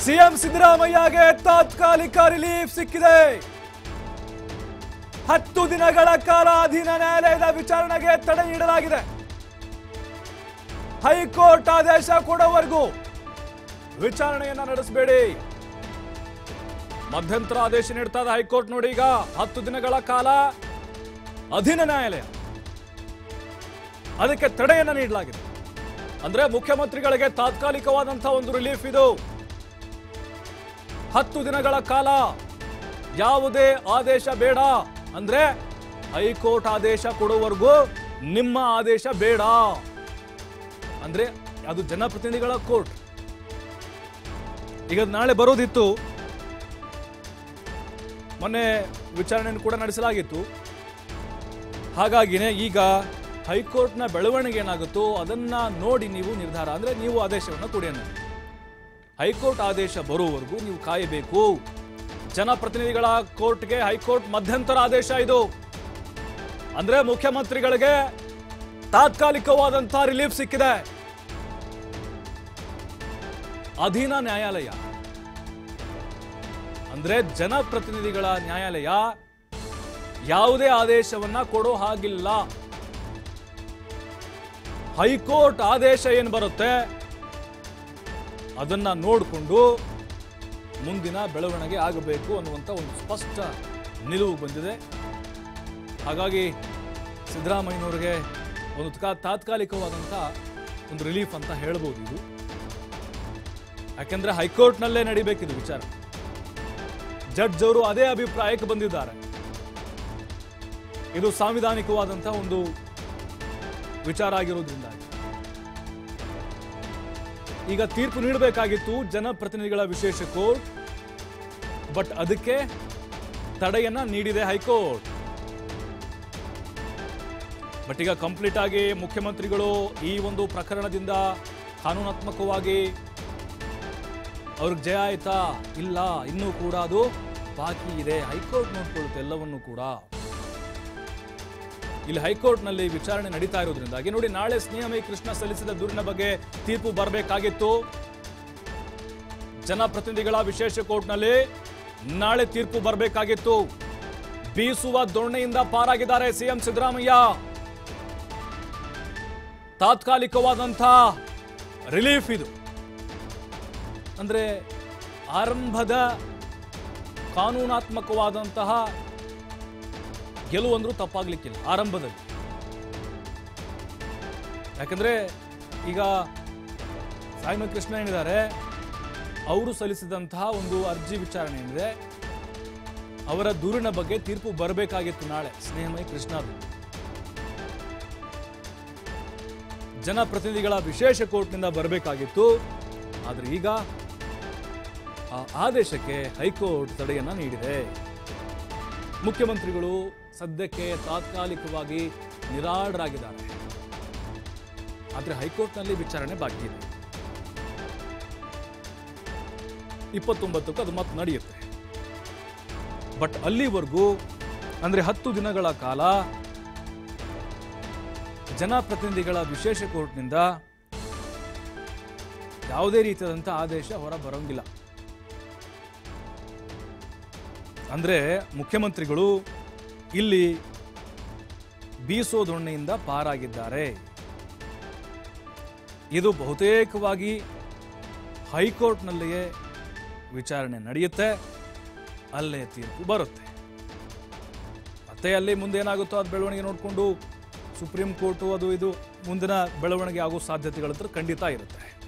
CM ಸಿದ್ದರಾಮಯ್ಯಗೆ ತಾತ್ಕಾಲಿಕ relief ಸಿಕ್ಕಿದೆ ಹತ್ತು ದಿನಗಳ ಕಾಲ ಅಧೀನ ನ್ಯಾಯಾಲಯದ ವಿಚಾರಣೆಗೆ ತಡೆ ನೀಡಲಾಗಿದೆ ಹೈಕೋರ್ಟ್ ಆದೇಶ ಕೊಡುವವರೆಗೂ ವಿಚಾರಣೆಯನ್ನ ನಡೆಸಬೇಡಿ ಮಧ್ಯಂತರ ಆದೇಶ ನೀಡ್ತಾ ಇದೆ ಹೈಕೋರ್ಟ್ ನೋಡಿ ಈಗ ಹತ್ತು ದಿನಗಳ ಕಾಲ ಅಧೀನ ನ್ಯಾಯಾಲಯ ಅದಕ್ಕೆ ತಡೆಯನ್ನ ನೀಡಲಾಗಿದೆ ಅಂದ್ರೆ ಮುಖ್ಯಮಂತ್ರಿಗಳಿಗೆ ತಾತ್ಕಾಲಿಕವಾದಂತಹ ಒಂದು ರಿಲೀಫ್ ಇದು ಹತ್ತು ದಿನಗಳ ಕಾಲ ಯಾವುದೇ ಆದೇಶ ಬೇಡ ಅಂದ್ರೆ ಹೈಕೋರ್ಟ್ ಆದೇಶ ಕೊಡುವವರೆಗೂ ನಿಮ್ಮ ಆದೇಶ ಬೇಡ ಅಂದ್ರೆ ಅದು ಜನಪ್ರತಿನಿಧಿಗಳ ಕೋರ್ಟ್ ಈಗ ನಾಳೆ ಬರೋದಿತ್ತು ಮೊನ್ನೆ ವಿಚಾರಣೆಯನ್ನು ಕೂಡ ನಡೆಸಲಾಗಿತ್ತು ಹಾಗಾಗಿನೇ ಈಗ ಹೈಕೋರ್ಟ್ನ ಬೆಳವಣಿಗೆ ಏನಾಗುತ್ತೋ ಅದನ್ನ ನೋಡಿ ನೀವು ನಿರ್ಧಾರ ಅಂದ್ರೆ ನೀವು ಆದೇಶವನ್ನು ಕೊಡಿ ಅನ್ನೋದು ಹೈಕೋರ್ಟ್ ಆದೇಶ ಬರುವವರೆಗೂ ನೀವು ಕಾಯಬೇಕು ಜನಪ್ರತಿನಿಧಿಗಳ ಕೋರ್ಟ್ಗೆ ಹೈಕೋರ್ಟ್ ಮಧ್ಯಂತರ ಆದೇಶ ಇದು ಅಂದ್ರೆ ಮುಖ್ಯಮಂತ್ರಿಗಳಿಗೆ ತಾತ್ಕಾಲಿಕವಾದಂತಹ ರಿಲೀಫ್ ಸಿಕ್ಕಿದೆ ಅಧೀನ ನ್ಯಾಯಾಲಯ ಅಂದ್ರೆ ಜನಪ್ರತಿನಿಧಿಗಳ ನ್ಯಾಯಾಲಯ ಯಾವುದೇ ಆದೇಶವನ್ನ ಕೊಡೋ ಹಾಗಿಲ್ಲ ಹೈಕೋರ್ಟ್ ಆದೇಶ ಏನು ಬರುತ್ತೆ ಅದನ್ನ ನೋಡಿಕೊಂಡು ಮುಂದಿನ ಬೆಳವಣಿಗೆ ಆಗಬೇಕು ಅನ್ನುವಂಥ ಒಂದು ಸ್ಪಷ್ಟ ನಿಲುವು ಬಂದಿದೆ ಹಾಗಾಗಿ ಸಿದ್ದರಾಮಯ್ಯನವರಿಗೆ ಒಂದು ತಾ- ತಾತ್ಕಾಲಿಕವಾದಂಥ ಒಂದು ರಿಲೀಫ್ ಅಂತ ಹೇಳ್ಬೋದು ಇದು ಯಾಕೆಂದ್ರೆ ಹೈಕೋರ್ಟ್ನಲ್ಲೇ ನಡಿಬೇಕಿದು ವಿಚಾರ ಜಡ್ಜ್ ಅವರು ಅದೇ ಅಭಿಪ್ರಾಯಕ್ಕೆ ಬಂದಿದ್ದಾರೆ ಇದು ಸಾಂವಿಧಾನಿಕವಾದಂತಹ ಒಂದು ವಿಚಾರ ಆಗಿರೋದ್ರಿಂದಾಗಿ ಈಗ ತೀರ್ಪು ನೀಡಬೇಕಾಗಿತ್ತು ಜನಪ್ರತಿನಿಧಿಗಳ ವಿಶೇಷ ಕೋರ್ಟ್ ಬಟ್ ಅದಕ್ಕೆ ತಡೆಯನ್ನ ನೀಡಿದೆ ಹೈಕೋರ್ಟ್ ಬಟ್ ಈಗ ಕಂಪ್ಲೀಟ್ ಆಗಿ ಮುಖ್ಯಮಂತ್ರಿಗಳು ಈ ಒಂದು ಪ್ರಕರಣದಿಂದ ಕಾನೂನಾತ್ಮಕವಾಗಿ ಅವ್ರಿಗೆ ಜಯ ಆಯ್ತಾ ಇಲ್ಲ ಇನ್ನೂ ಕೂಡ ಅದು ಬಾಕಿ ಇದೆ ಹೈಕೋರ್ಟ್ ನೋಡ್ಕೊಳ್ಳುತ್ತೆ ಎಲ್ಲವನ್ನೂ ಕೂಡ ಇಲ್ಲಿ ಹೈಕೋರ್ಟ್ನಲ್ಲಿ ವಿಚಾರಣೆ ನಡೀತಾ ಇರೋದ್ರಿಂದಾಗಿ ನೋಡಿ ನಾಳೆ ಸ್ನೇಹಮಯಿ ಕೃಷ್ಣ ಸಲ್ಲಿಸಿದ ದೂರಿನ ಬಗ್ಗೆ ತೀರ್ಪು ಬರಬೇಕಾಗಿತ್ತು ಜನಪ್ರತಿನಿಧಿಗಳ ವಿಶೇಷ ಕೋರ್ಟ್ನಲ್ಲಿ ನಾಳೆ ತೀರ್ಪು ಬರಬೇಕಾಗಿತ್ತು ಬೀಸುವ ದೊಣ್ಣೆಯಿಂದ ಪಾರಾಗಿದ್ದಾರೆ ಸಿಎಂ ಸಿದ್ದರಾಮಯ್ಯ ತಾತ್ಕಾಲಿಕವಾದಂಥ ರಿಲೀಫ್ ಇದು ಅಂದ್ರೆ ಆರಂಭದ ಕಾನೂನಾತ್ಮಕವಾದಂತಹ ಗೆಲುವು ಅಂದ್ರೂ ತಪ್ಪಾಗ್ಲಿಕ್ಕಿಲ್ಲ ಆರಂಭದಲ್ಲಿ ಯಾಕಂದ್ರೆ ಈಗ ಸಾಯಿಮ ಕೃಷ್ಣ ಏನಿದ್ದಾರೆ ಅವರು ಸಲ್ಲಿಸಿದಂತಹ ಒಂದು ಅರ್ಜಿ ವಿಚಾರಣೆ ಏನಿದೆ ಅವರ ದೂರಿನ ಬಗ್ಗೆ ತೀರ್ಪು ಬರಬೇಕಾಗಿತ್ತು ನಾಳೆ ಸ್ನೇಹಮಯಿ ಕೃಷ್ಣದು ಜನಪ್ರತಿನಿಧಿಗಳ ವಿಶೇಷ ಕೋರ್ಟ್ನಿಂದ ಬರಬೇಕಾಗಿತ್ತು ಆದ್ರೆ ಈಗ ಆ ಆದೇಶಕ್ಕೆ ಹೈಕೋರ್ಟ್ ತಡೆಯನ್ನ ನೀಡಿದೆ ಮುಖ್ಯಮಂತ್ರಿಗಳು ಸದ್ಯಕ್ಕೆ ತಾತ್ಕಾಲಿಕವಾಗಿ ನಿರಾಳರಾಗಿದ್ದಾರೆ ಆದರೆ ಹೈಕೋರ್ಟ್ನಲ್ಲಿ ವಿಚಾರಣೆ ಬಾಕಿ ಇದೆ ಇಪ್ಪತ್ತೊಂಬತ್ತಕ್ಕೂ ಅದು ಮತ್ತೆ ನಡೆಯುತ್ತೆ ಬಟ್ ಅಲ್ಲಿವರೆಗೂ ಅಂದ್ರೆ ಹತ್ತು ದಿನಗಳ ಕಾಲ ಜನಪ್ರತಿನಿಧಿಗಳ ವಿಶೇಷ ಕೋರ್ಟ್ನಿಂದ ಯಾವುದೇ ರೀತಿಯಾದಂಥ ಆದೇಶ ಹೊರ ಬರೋಂಗಿಲ್ಲ ಅಂದ್ರೆ ಮುಖ್ಯಮಂತ್ರಿಗಳು ಇಲ್ಲಿ ಬೀಸೋ ದೊಣ್ಣೆಯಿಂದ ಪಾರಾಗಿದ್ದಾರೆ ಇದು ಬಹುತೇಕವಾಗಿ ಹೈಕೋರ್ಟ್ನಲ್ಲಿಯೇ ವಿಚಾರಣೆ ನಡೆಯುತ್ತೆ ಅಲ್ಲೇ ತೀರ್ಪು ಬರುತ್ತೆ ಮತ್ತೆ ಅಲ್ಲಿ ಮುಂದೆ ಏನಾಗುತ್ತೋ ಅದು ಬೆಳವಣಿಗೆ ನೋಡಿಕೊಂಡು ಸುಪ್ರೀಂ ಕೋರ್ಟು ಅದು ಇದು ಮುಂದಿನ ಬೆಳವಣಿಗೆ ಆಗೋ ಸಾಧ್ಯತೆಗಳಂತೂ ಖಂಡಿತ ಇರುತ್ತೆ